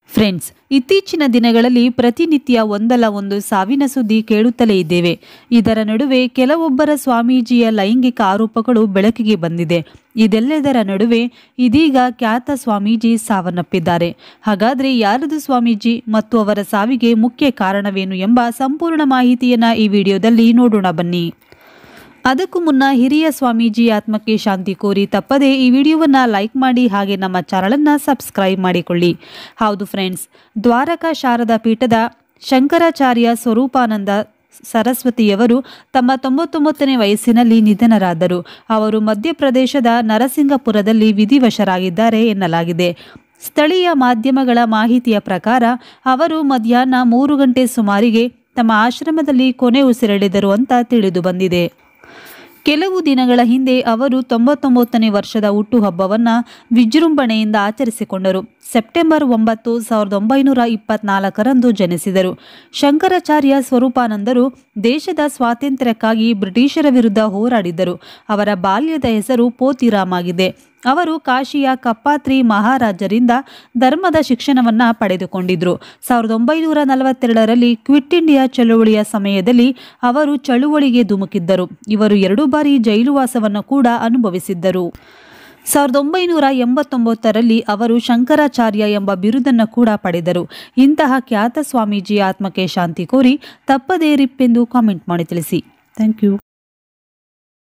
friends ಇತ್ತೀಚಿನ ದಿನಗಳಲ್ಲಿ ಪ್ರತಿನಿತ್ಯ ಒಂದಲ್ಲ ಒಂದು ಸಾವಿನ ಸುದ್ದಿ ಕೇಳುತ್ತಲೇ ಇದ್ದೇವೆ ಇದರ ನಡುವೆ ಕೆಲವೊಬ್ಬರ ಸ್ವಾಮೀಜಿಯ ಲೈಂಗಿಕ ಆರೋಪಗಳು ಬೆಳಕಿಗೆ ಬಂದಿದೆ ಇದೆಲ್ಲದರ ನಡುವೆ ಇದೀಗ ಖ್ಯಾತ ಸ್ವಾಮೀಜಿ ಸಾವನ್ನಪ್ಪಿದ್ದಾರೆ ಹಾಗಾದ್ರೆ ಯಾರದು ಸ್ವಾಮೀಜಿ ಮತ್ತು ಅವರ ಸಾವಿಗೆ ಮುಖ್ಯ ಕಾರಣವೇನು ಎಂಬ ಸಂಪೂರ್ಣ ಮಾಹಿತಿಯನ್ನ ಈ ವಿಡಿಯೋದಲ್ಲಿ ನೋಡೋಣ ಬನ್ನಿ ಅದಕ್ಕೂ ಮುನ್ನ ಹಿರಿಯ ಸ್ವಾಮೀಜಿ ಆತ್ಮಕ್ಕೆ ಶಾಂತಿ ಕೋರಿ ತಪ್ಪದೆ ಈ ವಿಡಿಯೋವನ್ನ ಲೈಕ್ ಮಾಡಿ ಹಾಗೆ ನಮ್ಮ ಚಾನಲನ್ನು ಸಬ್ಸ್ಕ್ರೈಬ್ ಮಾಡಿಕೊಳ್ಳಿ ಹೌದು ಫ್ರೆಂಡ್ಸ್ ದ್ವಾರಕಾ ಶಾರದಾ ಪೀಠದ ಶಂಕರಾಚಾರ್ಯ ಸ್ವರೂಪಾನಂದ ಸರಸ್ವತಿಯವರು ತಮ್ಮ ತೊಂಬತ್ತೊಂಬತ್ತನೇ ವಯಸ್ಸಿನಲ್ಲಿ ನಿಧನರಾದರು ಅವರು ಮಧ್ಯಪ್ರದೇಶದ ನರಸಿಂಗಪುರದಲ್ಲಿ ವಿಧಿವಶರಾಗಿದ್ದಾರೆ ಎನ್ನಲಾಗಿದೆ ಸ್ಥಳೀಯ ಮಾಧ್ಯಮಗಳ ಮಾಹಿತಿಯ ಪ್ರಕಾರ ಅವರು ಮಧ್ಯಾಹ್ನ ಮೂರು ಗಂಟೆ ಸುಮಾರಿಗೆ ತಮ್ಮ ಆಶ್ರಮದಲ್ಲಿ ಕೊನೆ ಉಸಿರೆಳೆದರು ಅಂತ ತಿಳಿದು ಬಂದಿದೆ ಕೆಲವು ದಿನಗಳ ಹಿಂದೆ ಅವರು ತೊಂಬತ್ತೊಂಬತ್ತನೇ ವರ್ಷದ ಹುಟ್ಟುಹಬ್ಬವನ್ನು ವಿಜೃಂಭಣೆಯಿಂದ ಆಚರಿಸಿಕೊಂಡರು ಸೆಪ್ಟೆಂಬರ್ ಒಂಬತ್ತು ಸಾವಿರದ ಒಂಬೈನೂರ ಇಪ್ಪತ್ನಾಲ್ಕರಂದು ಜನಿಸಿದರು ಶಂಕರಾಚಾರ್ಯ ಸ್ವರೂಪಾನಂದರು ದೇಶದ ಸ್ವಾತಂತ್ರ್ಯಕ್ಕಾಗಿ ಬ್ರಿಟಿಷರ ವಿರುದ್ಧ ಹೋರಾಡಿದರು ಅವರ ಬಾಲ್ಯದ ಹೆಸರು ಪೋತಿರಾಮ್ ಆಗಿದೆ ಅವರು ಕಾಶಿಯ ಕಪ್ಪಾತ್ರಿ ಮಹಾರಾಜರಿಂದ ಧರ್ಮದ ಶಿಕ್ಷಣವನ್ನ ಪಡೆದುಕೊಂಡಿದ್ರು ಸಾವಿರದ ಒಂಬೈನೂರ ನಲವತ್ತೆರಡರಲ್ಲಿ ಕ್ವಿಟ್ ಇಂಡಿಯಾ ಚಳುವಳಿಯ ಸಮಯದಲ್ಲಿ ಅವರು ಚಳುವಳಿಗೆ ಧುಮುಕಿದ್ದರು ಇವರು ಎರಡು ಬಾರಿ ಜೈಲುವಾಸವನ್ನು ಕೂಡ ಅನುಭವಿಸಿದ್ದರು ಸಾವಿರದ ಒಂಬೈನೂರ ಎಂಬತ್ತೊಂಬತ್ತರಲ್ಲಿ ಅವರು ಶಂಕರಾಚಾರ್ಯ ಎಂಬ ಬಿರುದನ್ನು ಕೂಡ ಪಡೆದರು ಇಂತಹ ಖ್ಯಾತ ಸ್ವಾಮೀಜಿಯ ಆತ್ಮಕ್ಕೆ ಶಾಂತಿ ಕೋರಿ ತಪ್ಪದೇ ರಿಪ್ಪೆಂದು ಕಾಮೆಂಟ್ ಮಾಡಿ ತಿಳಿಸಿ ಥ್ಯಾಂಕ್ ಯು